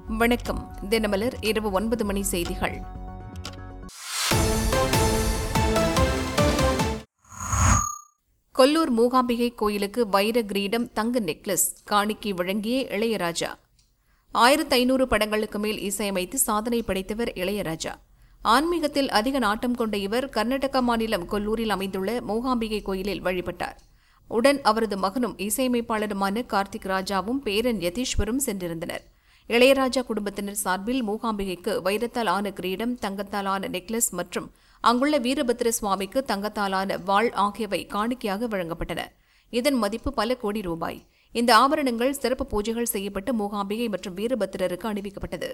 வணக்கம் தினமலர் இரவு ஒன்பது மணி செய்திகள் கொல்லூர் மூகாம்பிகை கோயிலுக்கு வைர கிரீடம் தங்க நெக்லஸ் காணிக்கை வழங்கிய இளையராஜா ஆயிரத்து ஐநூறு படங்களுக்கு மேல் இசையமைத்து சாதனை படைத்தவர் இளையராஜா ஆன்மீகத்தில் அதிக நாட்டம் கொண்ட இவர் கர்நாடகா மாநிலம் கொல்லூரில் அமைந்துள்ள மூகாம்பிகை கோயிலில் வழிபட்டார் உடன் அவரது மகனும் இசையமைப்பாளருமான கார்த்திக் ராஜாவும் பேரன் யதீஸ்வரும் சென்றிருந்தனர் இளையராஜா குடும்பத்தினர் சார்பில் மூகாம்பிகைக்கு வைரத்தால் ஆன கிரீடம் தங்கத்தால் ஆன நெக்லஸ் மற்றும் அங்குள்ள வீரபத்திர சுவாமிக்கு தங்கத்தாலான வாள் ஆகியவை காணிக்கையாக வழங்கப்பட்டன இதன் மதிப்பு பல கோடி ரூபாய் இந்த ஆபரணங்கள் சிறப்பு பூஜைகள் செய்யப்பட்டு மூகாம்பிகை மற்றும் வீரபத்திரருக்கு அணிவிக்கப்பட்டது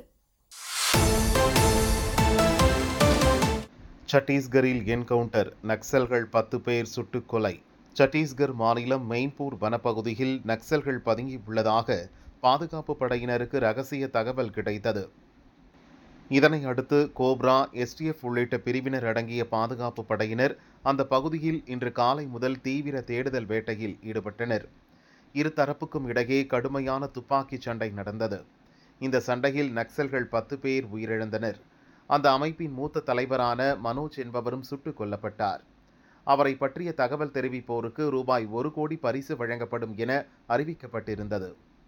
சத்தீஸ்கரில் என்கவுண்டர் நக்சல்கள் பத்து பேர் சுட்டுக் கொலை சத்தீஸ்கர் மாநிலம் மெயின்பூர் வனப்பகுதியில் நக்சல்கள் பதுங்கியுள்ளதாக பாதுகாப்பு படையினருக்கு ரகசிய தகவல் கிடைத்தது இதனை அடுத்து கோப்ரா எஸ்டிஎஃப் உள்ளிட்ட பிரிவினர் அடங்கிய பாதுகாப்பு படையினர் அந்த பகுதியில் இன்று காலை முதல் தீவிர தேடுதல் வேட்டையில் ஈடுபட்டனர் இரு தரப்புக்கும் இடையே கடுமையான துப்பாக்கிச் சண்டை நடந்தது இந்த சண்டையில் நக்சல்கள் பத்து பேர் உயிரிழந்தனர் அந்த அமைப்பின் மூத்த தலைவரான மனோஜ் என்பவரும் சுட்டுக் கொல்லப்பட்டார் அவரை பற்றிய தகவல் தெரிவிப்போருக்கு ரூபாய் ஒரு கோடி பரிசு வழங்கப்படும் என அறிவிக்கப்பட்டிருந்தது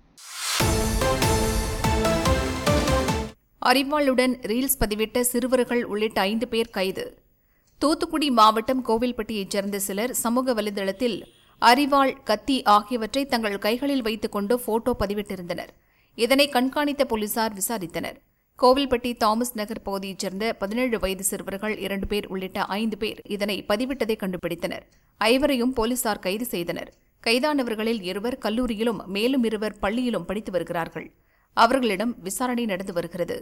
அறிவாளுடன் ரீல்ஸ் பதிவிட்ட சிறுவர்கள் உள்ளிட்ட ஐந்து பேர் கைது தூத்துக்குடி மாவட்டம் கோவில்பட்டியைச் சேர்ந்த சிலர் சமூக வலைதளத்தில் அறிவாள் கத்தி ஆகியவற்றை தங்கள் கைகளில் வைத்துக் கொண்டு போட்டோ பதிவிட்டிருந்தனர் இதனை கண்காணித்த போலீசார் விசாரித்தனர் கோவில்பட்டி தாமஸ் நகர் பகுதியைச் சேர்ந்த பதினேழு வயது சிறுவர்கள் இரண்டு பேர் உள்ளிட்ட ஐந்து பேர் இதனை பதிவிட்டதை கண்டுபிடித்தனர் ஐவரையும் போலீசார் கைது செய்தனர் கைதானவர்களில் இருவர் கல்லூரியிலும் மேலும் இருவர் பள்ளியிலும் படித்து வருகிறார்கள் அவர்களிடம் விசாரணை நடந்து வருகிறது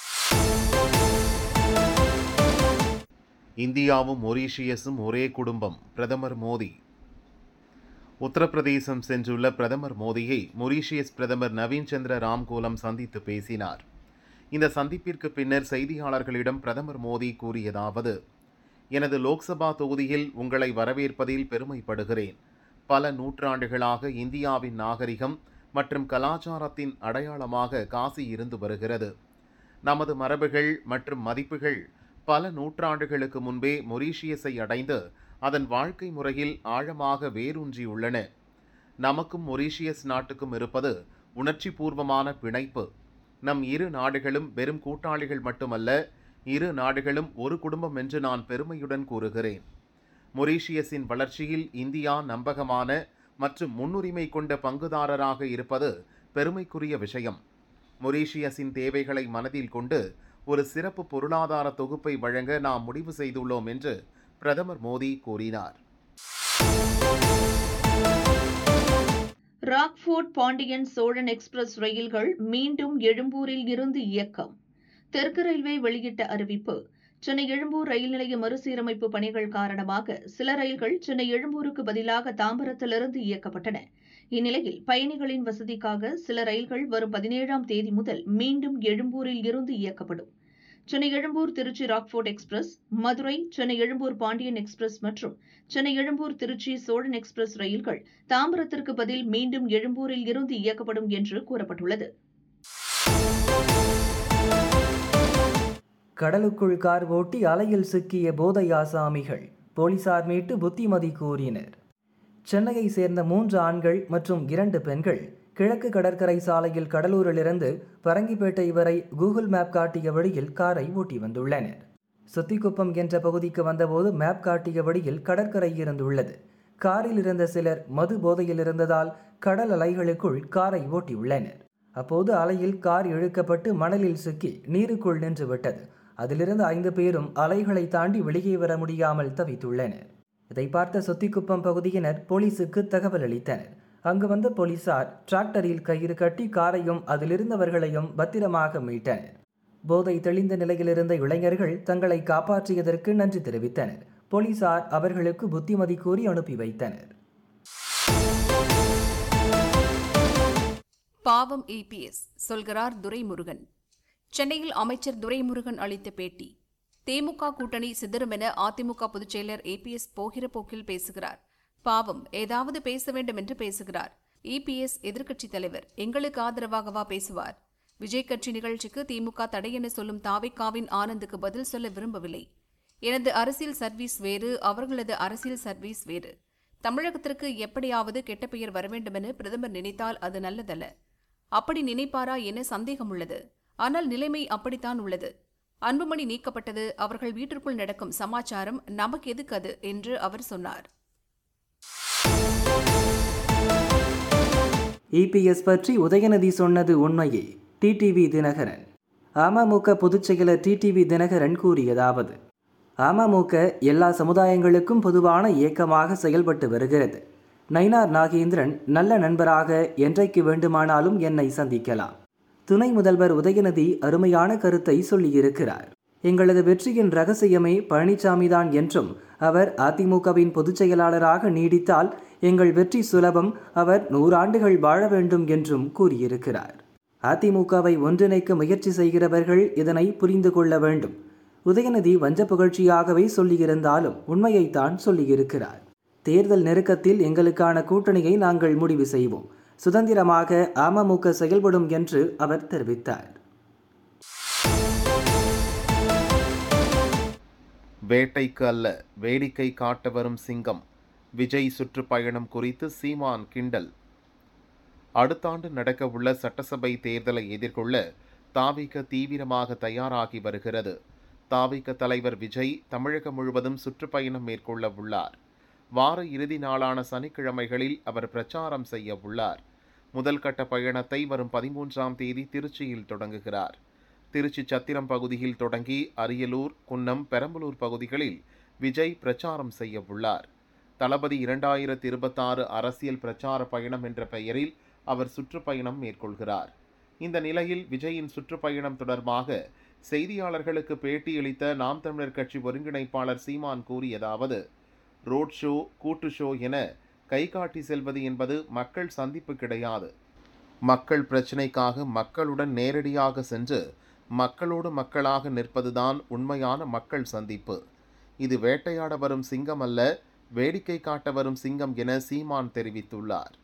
இந்தியாவும் மொரீஷியஸும் ஒரே குடும்பம் பிரதமர் மோடி உத்தரப்பிரதேசம் சென்றுள்ள பிரதமர் மோடியை மொரீஷியஸ் பிரதமர் நவீன் சந்திர ராம்கோலம் சந்தித்து பேசினார் இந்த சந்திப்பிற்கு பின்னர் செய்தியாளர்களிடம் பிரதமர் மோடி கூறியதாவது எனது லோக்சபா தொகுதியில் உங்களை வரவேற்பதில் பெருமைப்படுகிறேன் பல நூற்றாண்டுகளாக இந்தியாவின் நாகரிகம் மற்றும் கலாச்சாரத்தின் அடையாளமாக காசி இருந்து வருகிறது நமது மரபுகள் மற்றும் மதிப்புகள் பல நூற்றாண்டுகளுக்கு முன்பே மொரீஷியஸை அடைந்து அதன் வாழ்க்கை முறையில் ஆழமாக வேரூன்றியுள்ளன நமக்கும் மொரீஷியஸ் நாட்டுக்கும் இருப்பது உணர்ச்சி பூர்வமான பிணைப்பு நம் இரு நாடுகளும் வெறும் கூட்டாளிகள் மட்டுமல்ல இரு நாடுகளும் ஒரு குடும்பம் என்று நான் பெருமையுடன் கூறுகிறேன் மொரீஷியஸின் வளர்ச்சியில் இந்தியா நம்பகமான மற்றும் முன்னுரிமை கொண்ட பங்குதாரராக இருப்பது பெருமைக்குரிய விஷயம் மொரீஷியஸின் தேவைகளை மனதில் கொண்டு ஒரு சிறப்பு பொருளாதார தொகுப்பை வழங்க நாம் முடிவு செய்துள்ளோம் என்று பிரதமர் மோடி கூறினார் ராக்ஃபோர்ட் பாண்டியன் சோழன் எக்ஸ்பிரஸ் ரயில்கள் மீண்டும் எழும்பூரில் இருந்து இயக்கம் தெற்கு ரயில்வே வெளியிட்ட அறிவிப்பு சென்னை எழும்பூர் ரயில் நிலைய மறுசீரமைப்பு பணிகள் காரணமாக சில ரயில்கள் சென்னை எழும்பூருக்கு பதிலாக தாம்பரத்திலிருந்து இயக்கப்பட்டன இந்நிலையில் பயணிகளின் வசதிக்காக சில ரயில்கள் வரும் பதினேழாம் தேதி முதல் மீண்டும் எழும்பூரில் இருந்து இயக்கப்படும் சென்னை எழும்பூர் திருச்சி ராக்ஃபோர்ட் எக்ஸ்பிரஸ் மதுரை சென்னை எழும்பூர் பாண்டியன் எக்ஸ்பிரஸ் மற்றும் சென்னை எழும்பூர் திருச்சி சோழன் எக்ஸ்பிரஸ் ரயில்கள் தாம்பரத்திற்கு பதில் மீண்டும் எழும்பூரில் இருந்து இயக்கப்படும் என்று கூறப்பட்டுள்ளது கடலுக்குள் கார் ஓட்டி அலையில் சிக்கிய போதை ஆசாமிகள் போலீசார் மீட்டு புத்திமதி கூறினர் சென்னையை சேர்ந்த மூன்று ஆண்கள் மற்றும் இரண்டு பெண்கள் கிழக்கு கடற்கரை சாலையில் கடலூரிலிருந்து பரங்கிப்பேட்டை வரை கூகுள் மேப் காட்டிய வழியில் காரை ஓட்டி வந்துள்ளனர் சுத்திக்குப்பம் என்ற பகுதிக்கு வந்தபோது மேப் காட்டிய வழியில் கடற்கரை இருந்துள்ளது காரில் இருந்த சிலர் மது போதையில் இருந்ததால் கடல் அலைகளுக்குள் காரை ஓட்டியுள்ளனர் அப்போது அலையில் கார் இழுக்கப்பட்டு மணலில் சிக்கி நீருக்குள் நின்று விட்டது அதிலிருந்து ஐந்து பேரும் அலைகளை தாண்டி வெளியே வர முடியாமல் தவித்துள்ளனர் இதை பார்த்த சொத்திக்குப்பம் பகுதியினர் போலீசுக்கு தகவல் அளித்தனர் அங்கு வந்த போலீசார் டிராக்டரில் கயிறு கட்டி காரையும் அதிலிருந்தவர்களையும் பத்திரமாக மீட்டனர் போதை தெளிந்த நிலையில் இருந்த இளைஞர்கள் தங்களை காப்பாற்றியதற்கு நன்றி தெரிவித்தனர் போலீசார் அவர்களுக்கு புத்திமதி கூறி அனுப்பி வைத்தனர் பாவம் இபிஎஸ் சொல்கிறார் துரைமுருகன் சென்னையில் அமைச்சர் துரைமுருகன் அளித்த பேட்டி திமுக கூட்டணி சிதறும் என அதிமுக பொதுச்செயலர் ஏபிஎஸ் போகிற போக்கில் பேசுகிறார் பாவம் ஏதாவது பேச வேண்டும் என்று பேசுகிறார் இபிஎஸ் எதிர்க்கட்சித் தலைவர் எங்களுக்கு ஆதரவாகவா பேசுவார் விஜய் கட்சி நிகழ்ச்சிக்கு திமுக தடை என சொல்லும் தாவிகாவின் ஆனந்துக்கு பதில் சொல்ல விரும்பவில்லை எனது அரசியல் சர்வீஸ் வேறு அவர்களது அரசியல் சர்வீஸ் வேறு தமிழகத்திற்கு எப்படியாவது கெட்ட பெயர் வரவேண்டுமென பிரதமர் நினைத்தால் அது நல்லதல்ல அப்படி நினைப்பாரா என சந்தேகம் உள்ளது ஆனால் நிலைமை அப்படித்தான் உள்ளது அன்புமணி நீக்கப்பட்டது அவர்கள் வீட்டிற்குள் நடக்கும் சமாச்சாரம் நமக்கு எதுக்கு அது என்று அவர் சொன்னார் இபிஎஸ் பற்றி உதயநிதி சொன்னது உண்மையே டிடிவி தினகரன் அமமுக பொதுச் செயலர் டிடிவி தினகரன் கூறியதாவது அமமுக எல்லா சமுதாயங்களுக்கும் பொதுவான இயக்கமாக செயல்பட்டு வருகிறது நயினார் நாகேந்திரன் நல்ல நண்பராக என்றைக்கு வேண்டுமானாலும் என்னை சந்திக்கலாம் துணை முதல்வர் உதயநிதி அருமையான கருத்தை சொல்லியிருக்கிறார் எங்களது வெற்றியின் ரகசியமே பழனிசாமிதான் என்றும் அவர் அதிமுகவின் பொதுச் செயலாளராக நீடித்தால் எங்கள் வெற்றி சுலபம் அவர் நூறாண்டுகள் வாழ வேண்டும் என்றும் கூறியிருக்கிறார் அதிமுகவை ஒன்றிணைக்க முயற்சி செய்கிறவர்கள் இதனை புரிந்து கொள்ள வேண்டும் உதயநிதி வஞ்ச புகழ்ச்சியாகவே சொல்லியிருந்தாலும் உண்மையைத்தான் சொல்லியிருக்கிறார் தேர்தல் நெருக்கத்தில் எங்களுக்கான கூட்டணியை நாங்கள் முடிவு செய்வோம் சுதந்திரமாக அமமுக செயல்படும் என்று அவர் தெரிவித்தார் வேட்டைக்கு அல்ல வேடிக்கை காட்ட வரும் சிங்கம் விஜய் சுற்றுப்பயணம் குறித்து சீமான் கிண்டல் அடுத்த ஆண்டு நடக்கவுள்ள சட்டசபை தேர்தலை எதிர்கொள்ள தாவிக தீவிரமாக தயாராகி வருகிறது தாவிக தலைவர் விஜய் தமிழகம் முழுவதும் சுற்றுப்பயணம் மேற்கொள்ள உள்ளார் வார இறுதி நாளான சனிக்கிழமைகளில் அவர் பிரச்சாரம் செய்ய உள்ளார் முதல் கட்ட பயணத்தை வரும் பதிமூன்றாம் தேதி திருச்சியில் தொடங்குகிறார் திருச்சி சத்திரம் பகுதியில் தொடங்கி அரியலூர் குன்னம் பெரம்பலூர் பகுதிகளில் விஜய் பிரச்சாரம் செய்ய உள்ளார் தளபதி இரண்டாயிரத்தி இருபத்தாறு அரசியல் பிரச்சார பயணம் என்ற பெயரில் அவர் சுற்றுப்பயணம் மேற்கொள்கிறார் இந்த நிலையில் விஜயின் சுற்றுப்பயணம் தொடர்பாக செய்தியாளர்களுக்கு பேட்டியளித்த நாம் தமிழர் கட்சி ஒருங்கிணைப்பாளர் சீமான் கூறியதாவது ரோட் ஷோ கூட்டு ஷோ என கை காட்டி செல்வது என்பது மக்கள் சந்திப்பு கிடையாது மக்கள் பிரச்சினைக்காக மக்களுடன் நேரடியாக சென்று மக்களோடு மக்களாக நிற்பதுதான் உண்மையான மக்கள் சந்திப்பு இது வேட்டையாட வரும் சிங்கம் அல்ல வேடிக்கை காட்ட வரும் சிங்கம் என சீமான் தெரிவித்துள்ளார்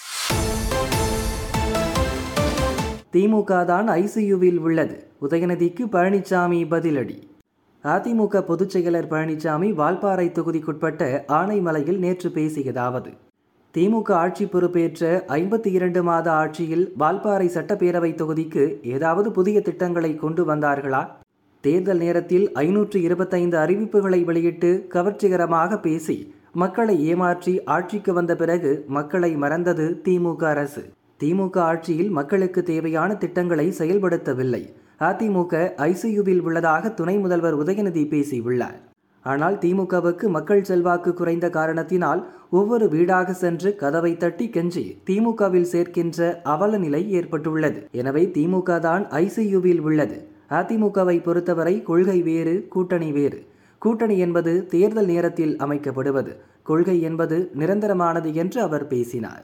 திமுக தான் ஐசியூவில் உள்ளது உதயநிதிக்கு பழனிசாமி பதிலடி அதிமுக பொதுச் செயலர் பழனிசாமி வால்பாறை தொகுதிக்குட்பட்ட ஆனைமலையில் நேற்று பேசியதாவது திமுக ஆட்சி பொறுப்பேற்ற ஐம்பத்தி இரண்டு மாத ஆட்சியில் வால்பாறை சட்டப்பேரவை தொகுதிக்கு ஏதாவது புதிய திட்டங்களை கொண்டு வந்தார்களா தேர்தல் நேரத்தில் ஐநூற்று இருபத்தைந்து அறிவிப்புகளை வெளியிட்டு கவர்ச்சிகரமாக பேசி மக்களை ஏமாற்றி ஆட்சிக்கு வந்த பிறகு மக்களை மறந்தது திமுக அரசு திமுக ஆட்சியில் மக்களுக்கு தேவையான திட்டங்களை செயல்படுத்தவில்லை அதிமுக ஐசியூவில் உள்ளதாக துணை முதல்வர் உதயநிதி பேசியுள்ளார் ஆனால் திமுகவுக்கு மக்கள் செல்வாக்கு குறைந்த காரணத்தினால் ஒவ்வொரு வீடாக சென்று கதவை தட்டி கெஞ்சி திமுகவில் சேர்க்கின்ற அவல நிலை ஏற்பட்டுள்ளது எனவே திமுக தான் ஐசியூவில் உள்ளது அதிமுகவை பொறுத்தவரை கொள்கை வேறு கூட்டணி வேறு கூட்டணி என்பது தேர்தல் நேரத்தில் அமைக்கப்படுவது கொள்கை என்பது நிரந்தரமானது என்று அவர் பேசினார்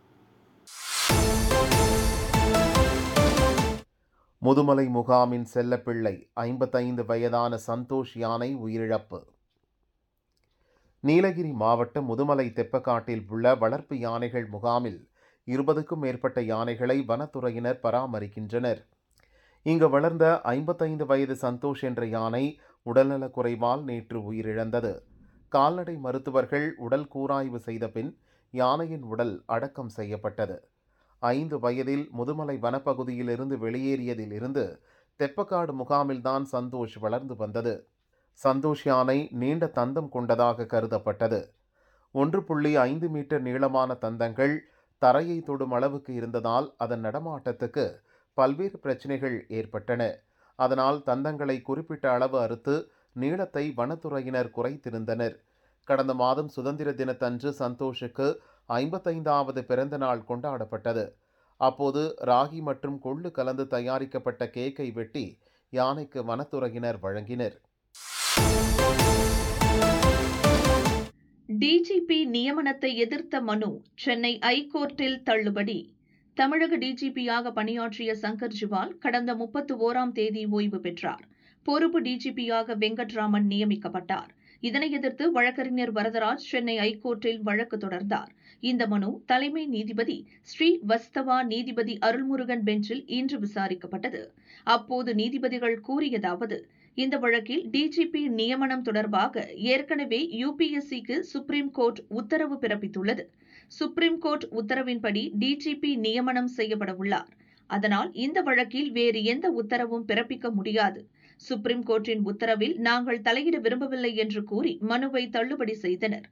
முதுமலை முகாமின் செல்லப்பிள்ளை ஐம்பத்தைந்து வயதான சந்தோஷ் யானை உயிரிழப்பு நீலகிரி மாவட்டம் முதுமலை தெப்பக்காட்டில் உள்ள வளர்ப்பு யானைகள் முகாமில் இருபதுக்கும் மேற்பட்ட யானைகளை வனத்துறையினர் பராமரிக்கின்றனர் இங்கு வளர்ந்த ஐம்பத்தைந்து வயது சந்தோஷ் என்ற யானை உடல்நலக் குறைவால் நேற்று உயிரிழந்தது கால்நடை மருத்துவர்கள் உடல் கூராய்வு செய்த பின் யானையின் உடல் அடக்கம் செய்யப்பட்டது ஐந்து வயதில் முதுமலை வனப்பகுதியிலிருந்து வெளியேறியதில் இருந்து தெப்பக்காடு முகாமில்தான் சந்தோஷ் வளர்ந்து வந்தது சந்தோஷ் யானை நீண்ட தந்தம் கொண்டதாக கருதப்பட்டது ஒன்று புள்ளி ஐந்து மீட்டர் நீளமான தந்தங்கள் தரையை தொடும் அளவுக்கு இருந்ததால் அதன் நடமாட்டத்துக்கு பல்வேறு பிரச்சனைகள் ஏற்பட்டன அதனால் தந்தங்களை குறிப்பிட்ட அளவு அறுத்து நீளத்தை வனத்துறையினர் குறைத்திருந்தனர் கடந்த மாதம் சுதந்திர தினத்தன்று சந்தோஷுக்கு ஐம்பத்தைந்தாவது பிறந்த நாள் கொண்டாடப்பட்டது அப்போது ராகி மற்றும் கொள்ளு கலந்து தயாரிக்கப்பட்ட கேக்கை வெட்டி யானைக்கு வனத்துறையினர் வழங்கினர் டிஜிபி நியமனத்தை எதிர்த்த மனு சென்னை ஐகோர்ட்டில் தள்ளுபடி தமிழக டிஜிபியாக பணியாற்றிய சங்கர் ஜிவால் கடந்த முப்பத்து ஓராம் தேதி ஓய்வு பெற்றார் பொறுப்பு டிஜிபியாக வெங்கட்ராமன் நியமிக்கப்பட்டார் இதனை எதிர்த்து வழக்கறிஞர் வரதராஜ் சென்னை ஐகோர்ட்டில் வழக்கு தொடர்ந்தார் இந்த மனு தலைமை நீதிபதி ஸ்ரீ வஸ்தவா நீதிபதி அருள்முருகன் பெஞ்சில் இன்று விசாரிக்கப்பட்டது அப்போது நீதிபதிகள் கூறியதாவது இந்த வழக்கில் டிஜிபி நியமனம் தொடர்பாக ஏற்கனவே யுபிஎஸ்சிக்கு சுப்ரீம் கோர்ட் உத்தரவு பிறப்பித்துள்ளது சுப்ரீம் கோர்ட் உத்தரவின்படி டிஜிபி நியமனம் செய்யப்பட உள்ளார் அதனால் இந்த வழக்கில் வேறு எந்த உத்தரவும் பிறப்பிக்க முடியாது சுப்ரீம் கோர்ட்டின் உத்தரவில் நாங்கள் தலையிட விரும்பவில்லை என்று கூறி மனுவை தள்ளுபடி செய்தனர்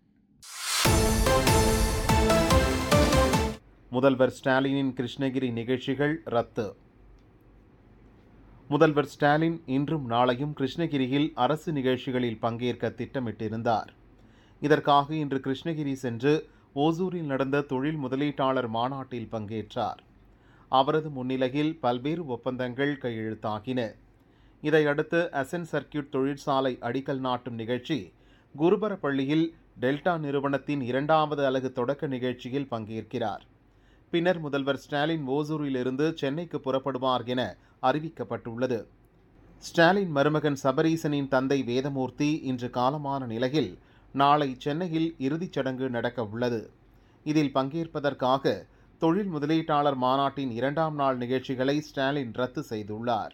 முதல்வர் ஸ்டாலினின் கிருஷ்ணகிரி நிகழ்ச்சிகள் ரத்து முதல்வர் ஸ்டாலின் இன்றும் நாளையும் கிருஷ்ணகிரியில் அரசு நிகழ்ச்சிகளில் பங்கேற்க திட்டமிட்டிருந்தார் இதற்காக இன்று கிருஷ்ணகிரி சென்று ஓசூரில் நடந்த தொழில் முதலீட்டாளர் மாநாட்டில் பங்கேற்றார் அவரது முன்னிலையில் பல்வேறு ஒப்பந்தங்கள் கையெழுத்தாகின இதையடுத்து அசன் சர்க்கியூட் தொழிற்சாலை அடிக்கல் நாட்டும் நிகழ்ச்சி குருபரப்பள்ளியில் டெல்டா நிறுவனத்தின் இரண்டாவது அலகு தொடக்க நிகழ்ச்சியில் பங்கேற்கிறார் பின்னர் முதல்வர் ஸ்டாலின் ஓசூரிலிருந்து சென்னைக்கு புறப்படுவார் என அறிவிக்கப்பட்டுள்ளது ஸ்டாலின் மருமகன் சபரீசனின் தந்தை வேதமூர்த்தி இன்று காலமான நிலையில் நாளை சென்னையில் இறுதிச் சடங்கு நடக்க உள்ளது இதில் பங்கேற்பதற்காக தொழில் முதலீட்டாளர் மாநாட்டின் இரண்டாம் நாள் நிகழ்ச்சிகளை ஸ்டாலின் ரத்து செய்துள்ளார்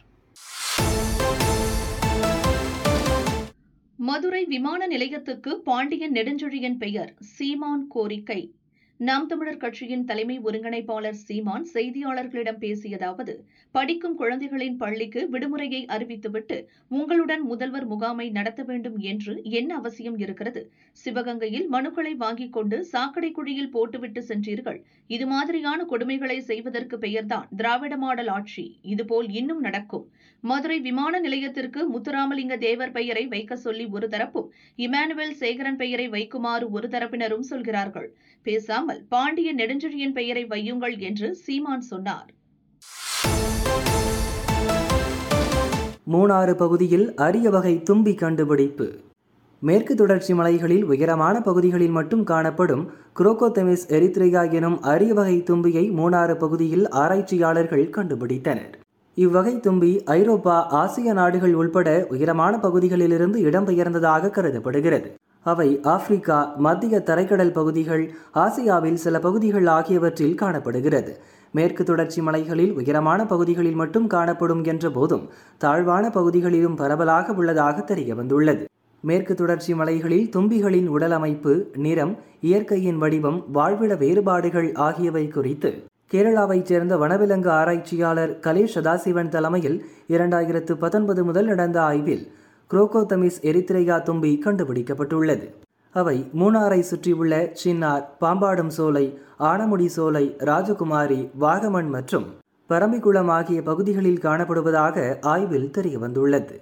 மதுரை விமான நிலையத்துக்கு பாண்டியன் நெடுஞ்செழியன் பெயர் சீமான் கோரிக்கை நாம் தமிழர் கட்சியின் தலைமை ஒருங்கிணைப்பாளர் சீமான் செய்தியாளர்களிடம் பேசியதாவது படிக்கும் குழந்தைகளின் பள்ளிக்கு விடுமுறையை அறிவித்துவிட்டு உங்களுடன் முதல்வர் முகாமை நடத்த வேண்டும் என்று என்ன அவசியம் இருக்கிறது சிவகங்கையில் மனுக்களை வாங்கிக் கொண்டு சாக்கடை குழியில் போட்டுவிட்டு சென்றீர்கள் இது மாதிரியான கொடுமைகளை செய்வதற்கு பெயர்தான் திராவிட மாடல் ஆட்சி இதுபோல் இன்னும் நடக்கும் மதுரை விமான நிலையத்திற்கு முத்துராமலிங்க தேவர் பெயரை வைக்க சொல்லி ஒரு தரப்பும் இமானுவேல் சேகரன் பெயரை வைக்குமாறு ஒரு தரப்பினரும் சொல்கிறார்கள் பேசாமல் பாண்டிய நெடுஞ்செழியன் பெயரை வையுங்கள் என்று சீமான் சொன்னார் மூணாறு பகுதியில் அரிய வகை தும்பி கண்டுபிடிப்பு மேற்கு தொடர்ச்சி மலைகளில் உயரமான பகுதிகளில் மட்டும் காணப்படும் குரோகோதெமிஸ் எரித்ரிகா எனும் அரிய வகை தும்பியை மூணாறு பகுதியில் ஆராய்ச்சியாளர்கள் கண்டுபிடித்தனர் இவ்வகை தும்பி ஐரோப்பா ஆசிய நாடுகள் உள்பட உயரமான பகுதிகளிலிருந்து இடம்பெயர்ந்ததாக கருதப்படுகிறது அவை ஆப்பிரிக்கா மத்திய தரைக்கடல் பகுதிகள் ஆசியாவில் சில பகுதிகள் ஆகியவற்றில் காணப்படுகிறது மேற்கு தொடர்ச்சி மலைகளில் உயரமான பகுதிகளில் மட்டும் காணப்படும் என்ற போதும் தாழ்வான பகுதிகளிலும் பரவலாக உள்ளதாக தெரிய வந்துள்ளது மேற்கு தொடர்ச்சி மலைகளில் தும்பிகளின் உடல் அமைப்பு நிறம் இயற்கையின் வடிவம் வாழ்விட வேறுபாடுகள் ஆகியவை குறித்து கேரளாவைச் சேர்ந்த வனவிலங்கு ஆராய்ச்சியாளர் கலேஷ் சதாசிவன் தலைமையில் இரண்டாயிரத்து பத்தொன்பது முதல் நடந்த ஆய்வில் குரோகோதமிஸ் எரித்ரேயா தும்பி கண்டுபிடிக்கப்பட்டுள்ளது அவை மூணாரை சுற்றியுள்ள சின்னார் பாம்பாடும் சோலை ஆனமுடி சோலை ராஜகுமாரி வாகமன் மற்றும் பரம்பிக்குளம் ஆகிய பகுதிகளில் காணப்படுவதாக ஆய்வில் தெரியவந்துள்ளது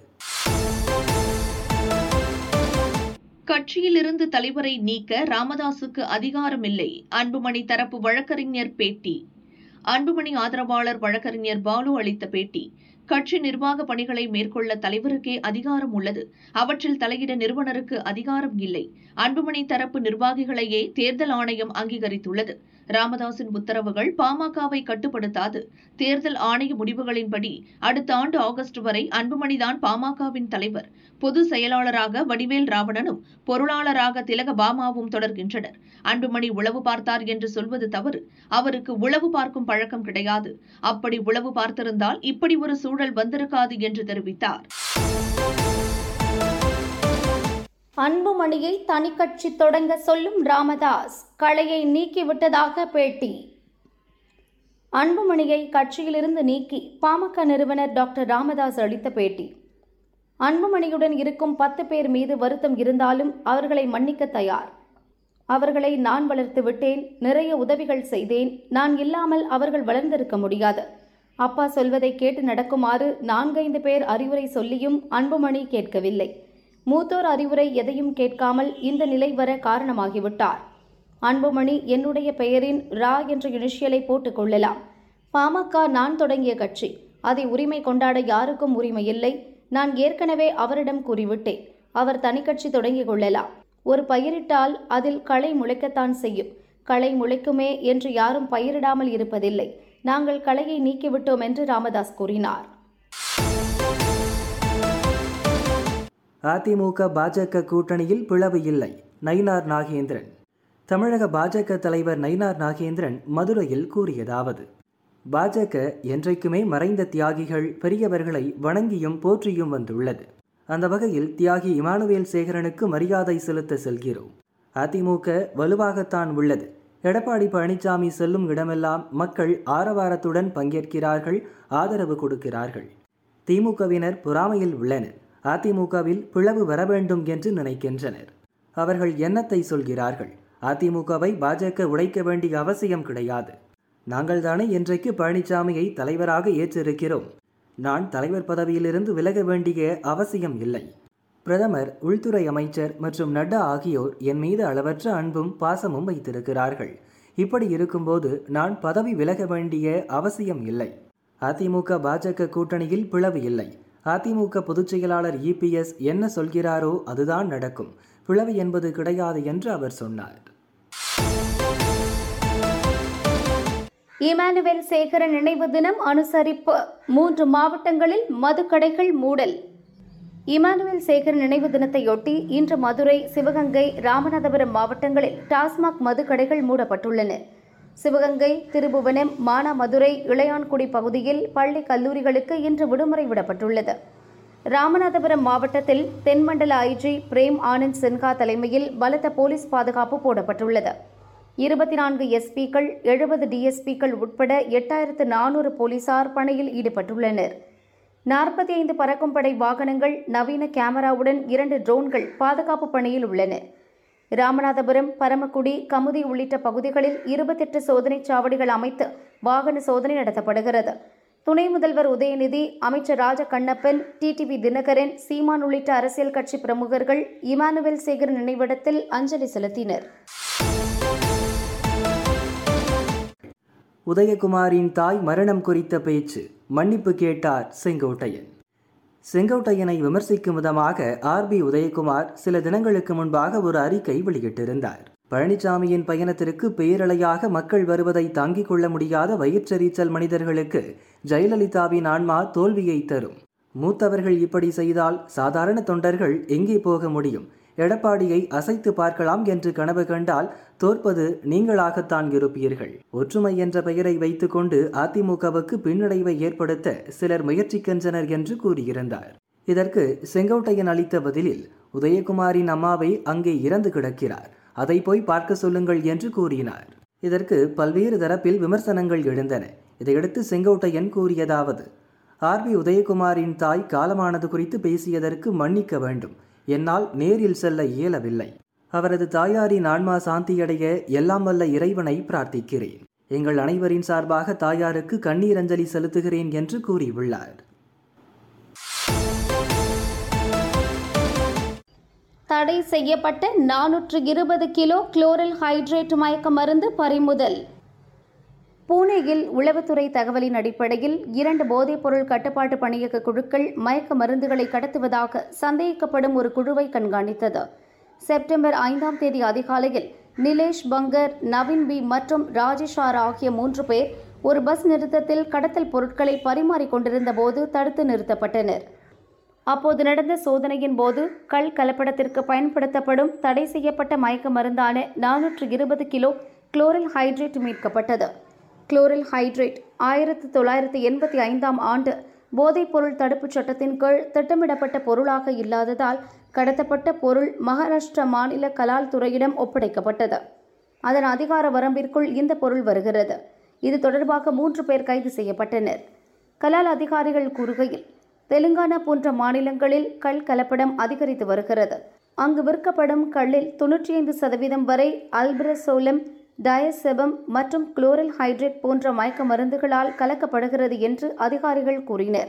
கட்சியிலிருந்து தலைவரை நீக்க ராமதாசுக்கு அதிகாரமில்லை அன்புமணி தரப்பு வழக்கறிஞர் பேட்டி அன்புமணி ஆதரவாளர் வழக்கறிஞர் பாலு அளித்த பேட்டி கட்சி நிர்வாக பணிகளை மேற்கொள்ள தலைவருக்கே அதிகாரம் உள்ளது அவற்றில் தலையிட நிறுவனருக்கு அதிகாரம் இல்லை அன்புமணி தரப்பு நிர்வாகிகளையே தேர்தல் ஆணையம் அங்கீகரித்துள்ளது ராமதாசின் உத்தரவுகள் பாமகவை கட்டுப்படுத்தாது தேர்தல் ஆணைய முடிவுகளின்படி அடுத்த ஆண்டு ஆகஸ்ட் வரை அன்புமணிதான் பாமகவின் தலைவர் பொது செயலாளராக வடிவேல் ராவணனும் பொருளாளராக திலக பாமாவும் தொடர்கின்றனர் அன்புமணி உளவு பார்த்தார் என்று சொல்வது தவறு அவருக்கு உளவு பார்க்கும் பழக்கம் கிடையாது அப்படி உளவு பார்த்திருந்தால் இப்படி ஒரு சூழல் வந்திருக்காது என்று தெரிவித்தார் அன்புமணியை தனிக்கட்சி தொடங்க சொல்லும் ராமதாஸ் களையை நீக்கிவிட்டதாக பேட்டி அன்புமணியை கட்சியிலிருந்து நீக்கி பாமக நிறுவனர் டாக்டர் ராமதாஸ் அளித்த பேட்டி அன்புமணியுடன் இருக்கும் பத்து பேர் மீது வருத்தம் இருந்தாலும் அவர்களை மன்னிக்க தயார் அவர்களை நான் வளர்த்து விட்டேன் நிறைய உதவிகள் செய்தேன் நான் இல்லாமல் அவர்கள் வளர்ந்திருக்க முடியாது அப்பா சொல்வதை கேட்டு நடக்குமாறு நான்கைந்து பேர் அறிவுரை சொல்லியும் அன்புமணி கேட்கவில்லை மூத்தோர் அறிவுரை எதையும் கேட்காமல் இந்த நிலை வர காரணமாகிவிட்டார் அன்புமணி என்னுடைய பெயரின் ரா என்ற இனிஷியலை போட்டுக் கொள்ளலாம் பாமக நான் தொடங்கிய கட்சி அதை உரிமை கொண்டாட யாருக்கும் உரிமை இல்லை நான் ஏற்கனவே அவரிடம் கூறிவிட்டேன் அவர் தனிக்கட்சி தொடங்கிக் கொள்ளலாம் ஒரு பயிரிட்டால் அதில் களை முளைக்கத்தான் செய்யும் களை முளைக்குமே என்று யாரும் பயிரிடாமல் இருப்பதில்லை நாங்கள் களையை நீக்கிவிட்டோம் என்று ராமதாஸ் கூறினார் அதிமுக பாஜக கூட்டணியில் பிளவு இல்லை நயினார் நாகேந்திரன் தமிழக பாஜக தலைவர் நயினார் நாகேந்திரன் மதுரையில் கூறியதாவது பாஜக என்றைக்குமே மறைந்த தியாகிகள் பெரியவர்களை வணங்கியும் போற்றியும் வந்துள்ளது அந்த வகையில் தியாகி இமானுவேல் சேகரனுக்கு மரியாதை செலுத்த செல்கிறோம் அதிமுக வலுவாகத்தான் உள்ளது எடப்பாடி பழனிசாமி செல்லும் இடமெல்லாம் மக்கள் ஆரவாரத்துடன் பங்கேற்கிறார்கள் ஆதரவு கொடுக்கிறார்கள் திமுகவினர் பொறாமையில் உள்ளனர் அதிமுகவில் பிளவு வர வேண்டும் என்று நினைக்கின்றனர் அவர்கள் என்னத்தை சொல்கிறார்கள் அதிமுகவை பாஜக உடைக்க வேண்டிய அவசியம் கிடையாது நாங்கள் தானே இன்றைக்கு பழனிசாமியை தலைவராக ஏற்றிருக்கிறோம் நான் தலைவர் பதவியிலிருந்து விலக வேண்டிய அவசியம் இல்லை பிரதமர் உள்துறை அமைச்சர் மற்றும் நட்டா ஆகியோர் என் மீது அளவற்ற அன்பும் பாசமும் வைத்திருக்கிறார்கள் இப்படி இருக்கும்போது நான் பதவி விலக வேண்டிய அவசியம் இல்லை அதிமுக பாஜக கூட்டணியில் பிளவு இல்லை அதிமுக பொதுச் செயலாளர் இபிஎஸ் என்ன சொல்கிறாரோ அதுதான் நடக்கும் பிளவு என்பது கிடையாது என்று அவர் சொன்னார் இமானுவேல் சேகரன் நினைவு தினம் அனுசரிப்பு மூன்று மாவட்டங்களில் மதுக்கடைகள் மூடல் இமானுவேல் சேகர் நினைவு தினத்தையொட்டி இன்று மதுரை சிவகங்கை ராமநாதபுரம் மாவட்டங்களில் டாஸ்மாக் மதுக்கடைகள் மூடப்பட்டுள்ளன சிவகங்கை திருபுவனம் மானாமதுரை இளையான்குடி பகுதியில் பள்ளி கல்லூரிகளுக்கு இன்று விடுமுறை விடப்பட்டுள்ளது ராமநாதபுரம் மாவட்டத்தில் தென்மண்டல ஐஜி பிரேம் ஆனந்த் சின்ஹா தலைமையில் பலத்த போலீஸ் பாதுகாப்பு போடப்பட்டுள்ளது இருபத்தி நான்கு எஸ்பிக்கள் எழுபது டிஎஸ்பிக்கள் உட்பட எட்டாயிரத்து நானூறு போலீசார் பணியில் ஈடுபட்டுள்ளனர் நாற்பத்தி ஐந்து பறக்கும் படை வாகனங்கள் நவீன கேமராவுடன் இரண்டு ட்ரோன்கள் பாதுகாப்பு பணியில் உள்ளன ராமநாதபுரம் பரமக்குடி கமுதி உள்ளிட்ட பகுதிகளில் இருபத்தெட்டு சோதனைச் சாவடிகள் அமைத்து வாகன சோதனை நடத்தப்படுகிறது துணை முதல்வர் உதயநிதி அமைச்சர் ராஜ கண்ணப்பன் டிடிவி தினகரன் சீமான் உள்ளிட்ட அரசியல் கட்சி பிரமுகர்கள் இமானுவேல் சேகர் நினைவிடத்தில் அஞ்சலி செலுத்தினர் உதயகுமாரின் தாய் மரணம் குறித்த பேச்சு மன்னிப்பு கேட்டார் செங்கோட்டையன் செங்கோட்டையனை விமர்சிக்கும் விதமாக ஆர்பி உதயகுமார் சில தினங்களுக்கு முன்பாக ஒரு அறிக்கை வெளியிட்டிருந்தார் பழனிசாமியின் பயணத்திற்கு பேரலையாக மக்கள் வருவதை தாங்கிக் கொள்ள முடியாத வயிற்றெரிச்சல் மனிதர்களுக்கு ஜெயலலிதாவின் ஆன்மா தோல்வியை தரும் மூத்தவர்கள் இப்படி செய்தால் சாதாரண தொண்டர்கள் எங்கே போக முடியும் எடப்பாடியை அசைத்து பார்க்கலாம் என்று கனவு கண்டால் தோற்பது நீங்களாகத்தான் இருப்பீர்கள் ஒற்றுமை என்ற பெயரை வைத்துக்கொண்டு அதிமுகவுக்கு பின்னடைவை ஏற்படுத்த சிலர் முயற்சிக்கின்றனர் என்று கூறியிருந்தார் இதற்கு செங்கோட்டையன் அளித்த பதிலில் உதயகுமாரின் அம்மாவை அங்கே இறந்து கிடக்கிறார் அதை போய் பார்க்க சொல்லுங்கள் என்று கூறினார் இதற்கு பல்வேறு தரப்பில் விமர்சனங்கள் எழுந்தன இதையடுத்து செங்கோட்டையன் கூறியதாவது ஆர்பி உதயகுமாரின் தாய் காலமானது குறித்து பேசியதற்கு மன்னிக்க வேண்டும் என்னால் நேரில் செல்ல இயலவில்லை அவரது தாயாரின் ஆன்மா சாந்தியடைய எல்லாம் வல்ல இறைவனை பிரார்த்திக்கிறேன் எங்கள் அனைவரின் சார்பாக தாயாருக்கு கண்ணீர் அஞ்சலி செலுத்துகிறேன் என்று கூறியுள்ளார் தடை செய்யப்பட்ட நானூற்று இருபது கிலோ குளோரல் ஹைட்ரேட் மயக்க மருந்து பறிமுதல் பூனேயில் உளவுத்துறை தகவலின் அடிப்படையில் இரண்டு போதைப்பொருள் கட்டுப்பாட்டு பணியக குழுக்கள் மயக்க மருந்துகளை கடத்துவதாக சந்தேகிக்கப்படும் ஒரு குழுவை கண்காணித்தது செப்டம்பர் ஐந்தாம் தேதி அதிகாலையில் நிலேஷ் பங்கர் நவீன் பி மற்றும் ராஜேஷ் ஆர் ஆகிய மூன்று பேர் ஒரு பஸ் நிறுத்தத்தில் கடத்தல் பொருட்களை பரிமாறிக் கொண்டிருந்த போது தடுத்து நிறுத்தப்பட்டனர் அப்போது நடந்த சோதனையின் போது கள் கலப்படத்திற்கு பயன்படுத்தப்படும் தடை செய்யப்பட்ட மயக்க மருந்தான நானூற்று இருபது கிலோ குளோரில் ஹைட்ரேட் மீட்கப்பட்டது குளோரில் ஹைட்ரேட் ஆயிரத்து தொள்ளாயிரத்து எண்பத்தி ஐந்தாம் ஆண்டு போதைப்பொருள் தடுப்புச் சட்டத்தின் கீழ் திட்டமிடப்பட்ட பொருளாக இல்லாததால் கடத்தப்பட்ட பொருள் மகாராஷ்டிரா மாநில கலால் துறையிடம் ஒப்படைக்கப்பட்டது அதன் அதிகார வரம்பிற்குள் இந்த பொருள் வருகிறது இது தொடர்பாக மூன்று பேர் கைது செய்யப்பட்டனர் கலால் அதிகாரிகள் கூறுகையில் தெலுங்கானா போன்ற மாநிலங்களில் கள் கலப்படம் அதிகரித்து வருகிறது அங்கு விற்கப்படும் கல்லில் தொன்னூற்றி ஐந்து சதவீதம் வரை அல்பிரசோலம் டயசெபம் மற்றும் குளோரல் ஹைட்ரேட் போன்ற மயக்க மருந்துகளால் கலக்கப்படுகிறது என்று அதிகாரிகள் கூறினர்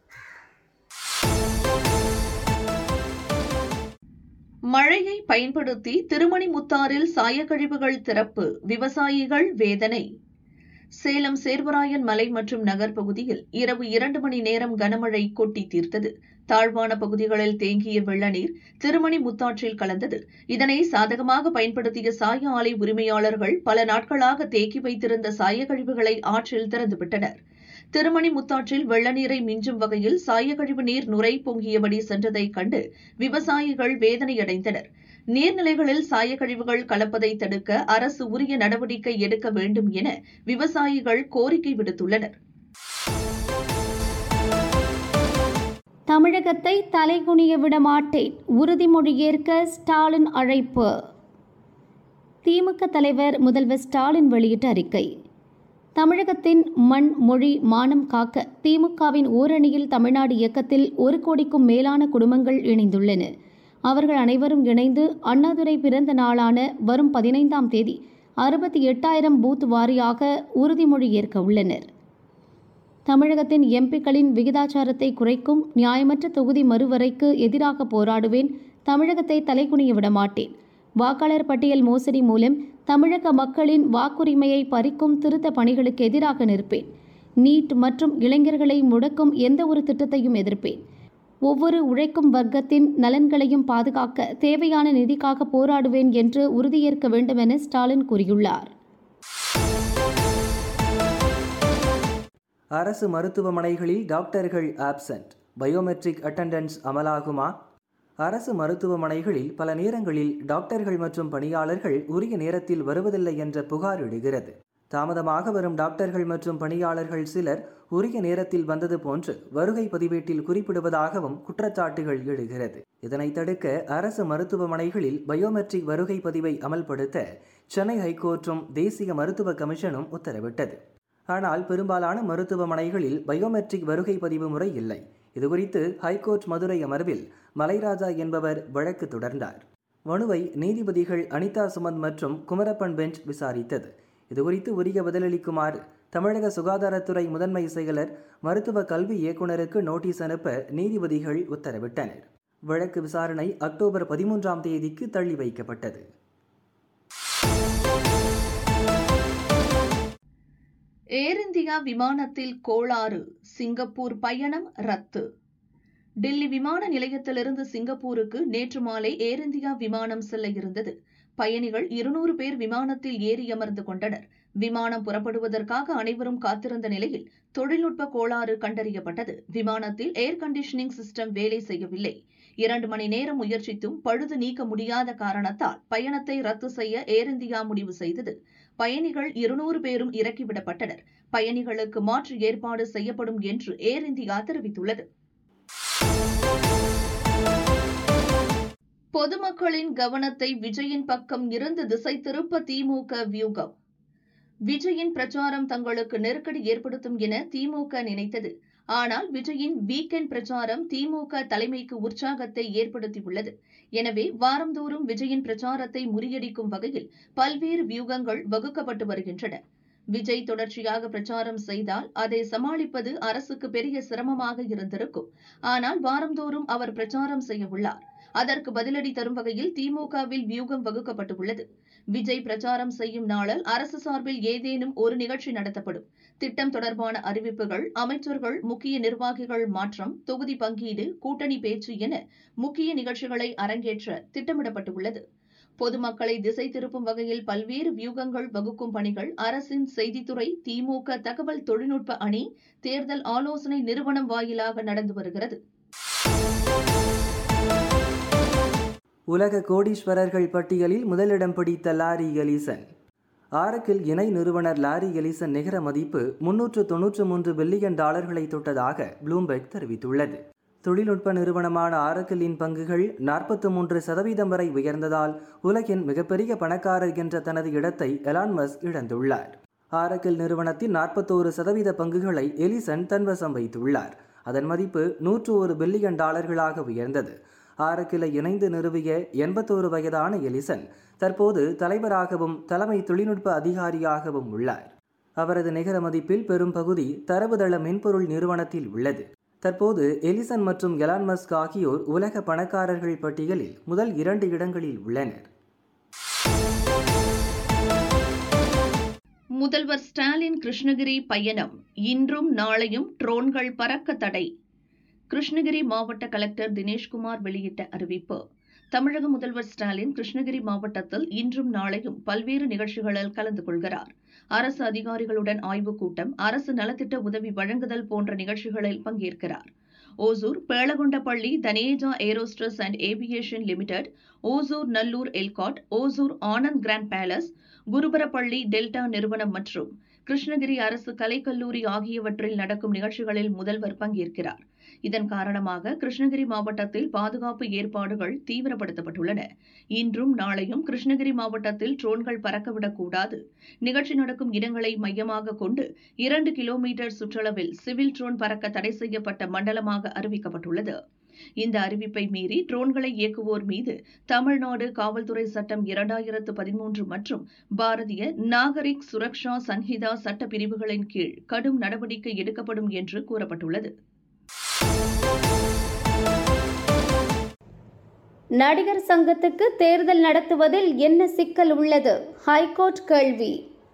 மழையை பயன்படுத்தி திருமணிமுத்தாறில் சாயக்கழிவுகள் திறப்பு விவசாயிகள் வேதனை சேலம் சேர்வராயன் மலை மற்றும் நகர் பகுதியில் இரவு இரண்டு மணி நேரம் கனமழை கொட்டி தீர்த்தது தாழ்வான பகுதிகளில் தேங்கிய வெள்ளநீர் திருமணி முத்தாற்றில் கலந்தது இதனை சாதகமாக பயன்படுத்திய சாய ஆலை உரிமையாளர்கள் பல நாட்களாக தேக்கி வைத்திருந்த சாயக்கழிவுகளை ஆற்றில் திறந்துவிட்டனர் திருமணி முத்தாற்றில் வெள்ள நீரை மிஞ்சும் வகையில் சாயக்கழிவு நீர் நுரை பொங்கியபடி சென்றதைக் கண்டு விவசாயிகள் வேதனையடைந்தனர் நீர்நிலைகளில் சாயக்கழிவுகள் கலப்பதை தடுக்க அரசு உரிய நடவடிக்கை எடுக்க வேண்டும் என விவசாயிகள் கோரிக்கை விடுத்துள்ளனர் தமிழகத்தை தலைகுனிய விட மாட்டேன் உறுதிமொழி ஏற்க ஸ்டாலின் அழைப்பு திமுக தலைவர் முதல்வர் ஸ்டாலின் வெளியிட்ட அறிக்கை தமிழகத்தின் மண் மொழி மானம் காக்க திமுகவின் ஓரணியில் தமிழ்நாடு இயக்கத்தில் ஒரு கோடிக்கும் மேலான குடும்பங்கள் இணைந்துள்ளன அவர்கள் அனைவரும் இணைந்து அண்ணாதுரை பிறந்த நாளான வரும் பதினைந்தாம் தேதி அறுபத்தி எட்டாயிரம் பூத் வாரியாக உறுதிமொழி ஏற்க உள்ளனர் தமிழகத்தின் எம்பிக்களின் விகிதாச்சாரத்தை குறைக்கும் நியாயமற்ற தொகுதி மறுவரைக்கு எதிராக போராடுவேன் தமிழகத்தை தலைகுனிய விட மாட்டேன் வாக்காளர் பட்டியல் மோசடி மூலம் தமிழக மக்களின் வாக்குரிமையை பறிக்கும் திருத்த பணிகளுக்கு எதிராக நிற்பேன் நீட் மற்றும் இளைஞர்களை முடக்கும் எந்த ஒரு திட்டத்தையும் எதிர்ப்பேன் ஒவ்வொரு உழைக்கும் வர்க்கத்தின் நலன்களையும் பாதுகாக்க தேவையான நிதிக்காக போராடுவேன் என்று உறுதியேற்க வேண்டும் என ஸ்டாலின் கூறியுள்ளார் அரசு மருத்துவமனைகளில் டாக்டர்கள் ஆப்சென்ட் பயோமெட்ரிக் அட்டெண்டன்ஸ் அமலாகுமா அரசு மருத்துவமனைகளில் பல நேரங்களில் டாக்டர்கள் மற்றும் பணியாளர்கள் உரிய நேரத்தில் வருவதில்லை என்ற புகார் எழுகிறது தாமதமாக வரும் டாக்டர்கள் மற்றும் பணியாளர்கள் சிலர் உரிய நேரத்தில் வந்தது போன்று வருகை பதிவேட்டில் குறிப்பிடுவதாகவும் குற்றச்சாட்டுகள் எழுகிறது இதனை தடுக்க அரசு மருத்துவமனைகளில் பயோமெட்ரிக் வருகை பதிவை அமல்படுத்த சென்னை ஹைகோர்ட்டும் தேசிய மருத்துவ கமிஷனும் உத்தரவிட்டது ஆனால் பெரும்பாலான மருத்துவமனைகளில் பயோமெட்ரிக் வருகை பதிவு முறை இல்லை இதுகுறித்து ஹைகோர்ட் மதுரை அமர்வில் மலைராஜா என்பவர் வழக்கு தொடர்ந்தார் மனுவை நீதிபதிகள் அனிதா சுமந்த் மற்றும் குமரப்பன் பெஞ்ச் விசாரித்தது இதுகுறித்து உரிய பதிலளிக்குமாறு தமிழக சுகாதாரத்துறை முதன்மை செயலர் மருத்துவ கல்வி இயக்குநருக்கு நோட்டீஸ் அனுப்ப நீதிபதிகள் உத்தரவிட்டனர் வழக்கு விசாரணை அக்டோபர் பதிமூன்றாம் தேதிக்கு தள்ளி வைக்கப்பட்டது ஏர் இந்தியா விமானத்தில் கோளாறு சிங்கப்பூர் பயணம் ரத்து டில்லி விமான நிலையத்திலிருந்து சிங்கப்பூருக்கு நேற்று மாலை ஏர் இந்தியா விமானம் செல்ல இருந்தது பயணிகள் இருநூறு பேர் விமானத்தில் ஏறி அமர்ந்து கொண்டனர் விமானம் புறப்படுவதற்காக அனைவரும் காத்திருந்த நிலையில் தொழில்நுட்ப கோளாறு கண்டறியப்பட்டது விமானத்தில் ஏர் கண்டிஷனிங் சிஸ்டம் வேலை செய்யவில்லை இரண்டு மணி நேரம் முயற்சித்தும் பழுது நீக்க முடியாத காரணத்தால் பயணத்தை ரத்து செய்ய ஏர் இந்தியா முடிவு செய்தது பயணிகள் இருநூறு பேரும் இறக்கிவிடப்பட்டனர் பயணிகளுக்கு மாற்று ஏற்பாடு செய்யப்படும் என்று ஏர் இந்தியா தெரிவித்துள்ளது பொதுமக்களின் கவனத்தை விஜயின் பக்கம் இருந்து திசை திருப்ப திமுக வியூகம் விஜயின் பிரச்சாரம் தங்களுக்கு நெருக்கடி ஏற்படுத்தும் என திமுக நினைத்தது ஆனால் விஜயின் வீக்கெண்ட் பிரச்சாரம் திமுக தலைமைக்கு உற்சாகத்தை ஏற்படுத்தியுள்ளது எனவே வாரந்தோறும் விஜயின் பிரச்சாரத்தை முறியடிக்கும் வகையில் பல்வேறு வியூகங்கள் வகுக்கப்பட்டு வருகின்றன விஜய் தொடர்ச்சியாக பிரச்சாரம் செய்தால் அதை சமாளிப்பது அரசுக்கு பெரிய சிரமமாக இருந்திருக்கும் ஆனால் வாரந்தோறும் அவர் பிரச்சாரம் செய்ய உள்ளார் அதற்கு பதிலடி தரும் வகையில் திமுகவில் வியூகம் வகுக்கப்பட்டுள்ளது விஜய் பிரச்சாரம் செய்யும் நாளில் அரசு சார்பில் ஏதேனும் ஒரு நிகழ்ச்சி நடத்தப்படும் திட்டம் தொடர்பான அறிவிப்புகள் அமைச்சர்கள் முக்கிய நிர்வாகிகள் மாற்றம் தொகுதி பங்கீடு கூட்டணி பேச்சு என முக்கிய நிகழ்ச்சிகளை அரங்கேற்ற திட்டமிடப்பட்டுள்ளது பொதுமக்களை திசை திருப்பும் வகையில் பல்வேறு வியூகங்கள் வகுக்கும் பணிகள் அரசின் செய்தித்துறை திமுக தகவல் தொழில்நுட்ப அணி தேர்தல் ஆலோசனை நிறுவனம் வாயிலாக நடந்து வருகிறது உலக கோடீஸ்வரர்கள் பட்டியலில் முதலிடம் பிடித்த லாரி எலிசன் ஆரக்கில் இணை நிறுவனர் லாரி எலிசன் நிகர மதிப்பு முன்னூற்று தொன்னூற்று மூன்று பில்லியன் டாலர்களை தொட்டதாக ப்ளூம்பெர்க் தெரிவித்துள்ளது தொழில்நுட்ப நிறுவனமான ஆரக்கிலின் பங்குகள் நாற்பத்தி மூன்று சதவீதம் வரை உயர்ந்ததால் உலகின் மிகப்பெரிய பணக்காரர் என்ற தனது இடத்தை எலான் மஸ்க் இழந்துள்ளார் ஆரக்கில் நிறுவனத்தின் நாற்பத்தோரு சதவீத பங்குகளை எலிசன் தன்வசம் வைத்துள்ளார் அதன் மதிப்பு நூற்று ஒரு பில்லியன் டாலர்களாக உயர்ந்தது ஆரக்கிளை இணைந்து நிறுவிய எண்பத்தோரு வயதான எலிசன் தற்போது தலைவராகவும் தலைமை தொழில்நுட்ப அதிகாரியாகவும் உள்ளார் அவரது நிகர மதிப்பில் பெரும் பகுதி தரவுதள மென்பொருள் நிறுவனத்தில் உள்ளது தற்போது எலிசன் மற்றும் எலான் மஸ்க் ஆகியோர் உலக பணக்காரர்கள் பட்டியலில் முதல் இரண்டு இடங்களில் உள்ளனர் முதல்வர் ஸ்டாலின் கிருஷ்ணகிரி பயணம் இன்றும் நாளையும் ட்ரோன்கள் பறக்க தடை கிருஷ்ணகிரி மாவட்ட கலெக்டர் தினேஷ்குமார் வெளியிட்ட அறிவிப்பு தமிழக முதல்வர் ஸ்டாலின் கிருஷ்ணகிரி மாவட்டத்தில் இன்றும் நாளையும் பல்வேறு நிகழ்ச்சிகளில் கலந்து கொள்கிறார் அரசு அதிகாரிகளுடன் ஆய்வுக் கூட்டம் அரசு நலத்திட்ட உதவி வழங்குதல் போன்ற நிகழ்ச்சிகளில் பங்கேற்கிறார் Hosur Belagondapalli Taneja aerospace and aviation limited Hosur Nallur ELCOT Hosur Anand grand palace Kuruparapalli Delta நிறுவனம் மற்றும் கிருஷ்ணகிரி அரசு கலைக்கல்லூரி ஆகியவற்றில் நடக்கும் நிகழ்ச்சிகளில் முதல்வர் பங்கேற்கிறார் இதன் காரணமாக கிருஷ்ணகிரி மாவட்டத்தில் பாதுகாப்பு ஏற்பாடுகள் தீவிரப்படுத்தப்பட்டுள்ளன இன்றும் நாளையும் கிருஷ்ணகிரி மாவட்டத்தில் ட்ரோன்கள் பறக்கவிடக்கூடாது நிகழ்ச்சி நடக்கும் இடங்களை மையமாக கொண்டு இரண்டு கிலோமீட்டர் சுற்றளவில் சிவில் ட்ரோன் பறக்க தடை செய்யப்பட்ட மண்டலமாக அறிவிக்கப்பட்டுள்ளது இந்த அறிவிப்பை மீறி ட்ரோன்களை இயக்குவோர் மீது தமிழ்நாடு காவல்துறை சட்டம் இரண்டாயிரத்து பதிமூன்று மற்றும் பாரதிய நாகரிக் சுரக்ஷா சன்ஹிதா சட்ட பிரிவுகளின் கீழ் கடும் நடவடிக்கை எடுக்கப்படும் என்று கூறப்பட்டுள்ளது நடிகர் சங்கத்துக்கு தேர்தல் நடத்துவதில் என்ன சிக்கல் உள்ளது ஹைகோர்ட் கேள்வி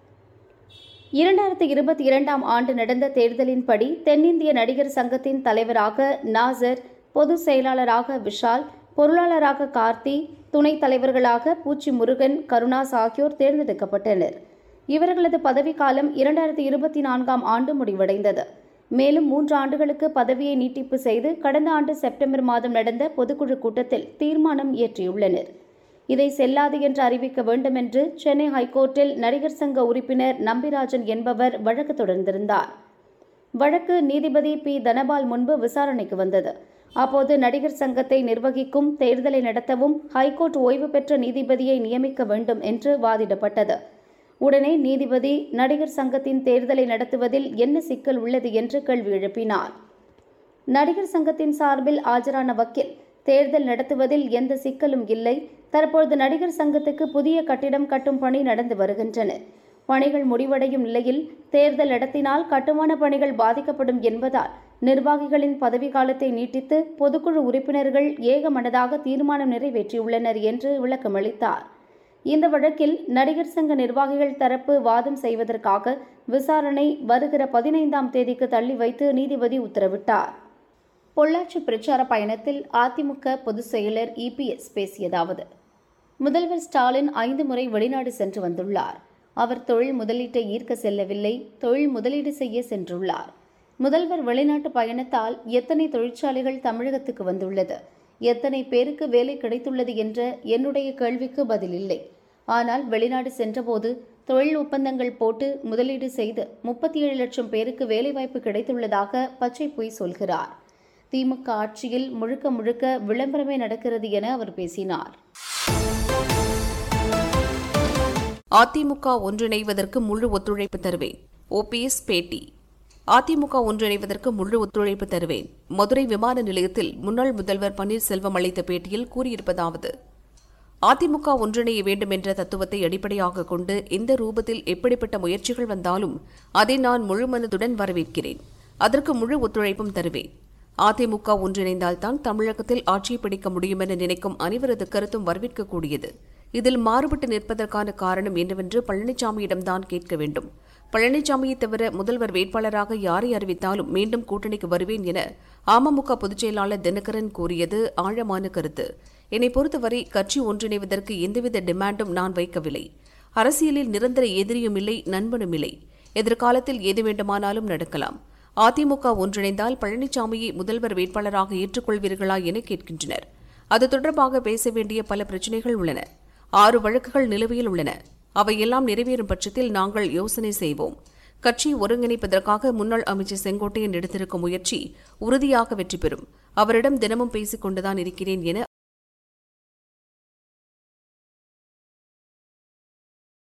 இரண்டாயிரத்தி இருபத்தி இரண்டாம் ஆண்டு நடந்த தேர்தலின்படி தென்னிந்திய நடிகர் சங்கத்தின் தலைவராக நாசர் பொதுச் செயலாளராக விஷால் பொருளாளராக கார்த்தி துணைத் தலைவர்களாக பூச்சி முருகன் கருணாஸ் ஆகியோர் தேர்ந்தெடுக்கப்பட்டனர் இவர்களது பதவிக்காலம் இரண்டாயிரத்தி இருபத்தி நான்காம் ஆண்டு முடிவடைந்தது மேலும் மூன்று ஆண்டுகளுக்கு பதவியை நீட்டிப்பு செய்து கடந்த ஆண்டு செப்டம்பர் மாதம் நடந்த பொதுக்குழு கூட்டத்தில் தீர்மானம் இயற்றியுள்ளனர் இதை செல்லாது என்று அறிவிக்க வேண்டும் என்று சென்னை ஹைகோர்ட்டில் நடிகர் சங்க உறுப்பினர் நம்பிராஜன் என்பவர் வழக்கு தொடர்ந்திருந்தார் வழக்கு நீதிபதி பி தனபால் முன்பு விசாரணைக்கு வந்தது அப்போது நடிகர் சங்கத்தை நிர்வகிக்கும் தேர்தலை நடத்தவும் ஹைகோர்ட் ஓய்வு பெற்ற நீதிபதியை நியமிக்க வேண்டும் என்று வாதிடப்பட்டது உடனே நீதிபதி நடிகர் சங்கத்தின் தேர்தலை நடத்துவதில் என்ன சிக்கல் உள்ளது என்று கேள்வி எழுப்பினார் நடிகர் சங்கத்தின் சார்பில் ஆஜரான வக்கீல் தேர்தல் நடத்துவதில் எந்த சிக்கலும் இல்லை தற்பொழுது நடிகர் சங்கத்துக்கு புதிய கட்டிடம் கட்டும் பணி நடந்து வருகின்றன பணிகள் முடிவடையும் நிலையில் தேர்தல் நடத்தினால் கட்டுமான பணிகள் பாதிக்கப்படும் என்பதால் நிர்வாகிகளின் பதவி காலத்தை நீட்டித்து பொதுக்குழு உறுப்பினர்கள் ஏகமனதாக தீர்மானம் நிறைவேற்றியுள்ளனர் என்று விளக்கமளித்தார் இந்த வழக்கில் நடிகர் சங்க நிர்வாகிகள் தரப்பு வாதம் செய்வதற்காக விசாரணை வருகிற பதினைந்தாம் தேதிக்கு தள்ளி வைத்து நீதிபதி உத்தரவிட்டார் பொள்ளாச்சி பிரச்சார பயணத்தில் அதிமுக பொதுச் செயலர் இபிஎஸ் பேசியதாவது முதல்வர் ஸ்டாலின் ஐந்து முறை வெளிநாடு சென்று வந்துள்ளார் அவர் தொழில் முதலீட்டை ஈர்க்க செல்லவில்லை தொழில் முதலீடு செய்ய சென்றுள்ளார் முதல்வர் வெளிநாட்டு பயணத்தால் எத்தனை தொழிற்சாலைகள் தமிழகத்துக்கு வந்துள்ளது எத்தனை பேருக்கு வேலை கிடைத்துள்ளது என்ற என்னுடைய கேள்விக்கு பதில் இல்லை ஆனால் வெளிநாடு சென்றபோது தொழில் ஒப்பந்தங்கள் போட்டு முதலீடு செய்து முப்பத்தி ஏழு லட்சம் பேருக்கு வேலைவாய்ப்பு கிடைத்துள்ளதாக பச்சை பொய் சொல்கிறார் திமுக ஆட்சியில் முழுக்க முழுக்க விளம்பரமே நடக்கிறது என அவர் பேசினார் அதிமுக ஒன்றிணைவதற்கு முழு ஒத்துழைப்பு தருவேன் ஓபிஎஸ் பேட்டி அதிமுக ஒன்றிணைவதற்கு முழு ஒத்துழைப்பு தருவேன் மதுரை விமான நிலையத்தில் முன்னாள் முதல்வர் பன்னீர்செல்வம் அளித்த பேட்டியில் கூறியிருப்பதாவது அதிமுக ஒன்றிணைய வேண்டும் என்ற தத்துவத்தை அடிப்படையாக கொண்டு எந்த ரூபத்தில் எப்படிப்பட்ட முயற்சிகள் வந்தாலும் அதை நான் முழு மனதுடன் வரவேற்கிறேன் அதற்கு முழு ஒத்துழைப்பும் தருவேன் அதிமுக ஒன்றிணைந்தால்தான் தமிழகத்தில் ஆட்சியை பிடிக்க முடியும் என நினைக்கும் அனைவரது கருத்தும் வரவேற்கக்கூடியது இதில் மாறுபட்டு நிற்பதற்கான காரணம் என்னவென்று பழனிசாமியிடம்தான் கேட்க வேண்டும் பழனிசாமியை தவிர முதல்வர் வேட்பாளராக யாரை அறிவித்தாலும் மீண்டும் கூட்டணிக்கு வருவேன் என அமமுக பொதுச் செயலாளர் தினகரன் கூறியது ஆழமான கருத்து என்னை பொறுத்தவரை கட்சி ஒன்றிணைவதற்கு எந்தவித டிமாண்டும் நான் வைக்கவில்லை அரசியலில் நிரந்தர எதிரியும் இல்லை நண்பனும் இல்லை எதிர்காலத்தில் எது வேண்டுமானாலும் நடக்கலாம் அதிமுக ஒன்றிணைந்தால் பழனிசாமியை முதல்வர் வேட்பாளராக ஏற்றுக்கொள்வீர்களா என கேட்கின்றனர் அது தொடர்பாக பேச வேண்டிய பல பிரச்சினைகள் உள்ளன ஆறு வழக்குகள் நிலுவையில் உள்ளன அவையெல்லாம் நிறைவேறும் பட்சத்தில் நாங்கள் யோசனை செய்வோம் கட்சியை ஒருங்கிணைப்பதற்காக முன்னாள் அமைச்சர் செங்கோட்டையன் எடுத்திருக்கும் முயற்சி உறுதியாக வெற்றி பெறும் அவரிடம் தினமும் பேசிக் கொண்டுதான் இருக்கிறேன் என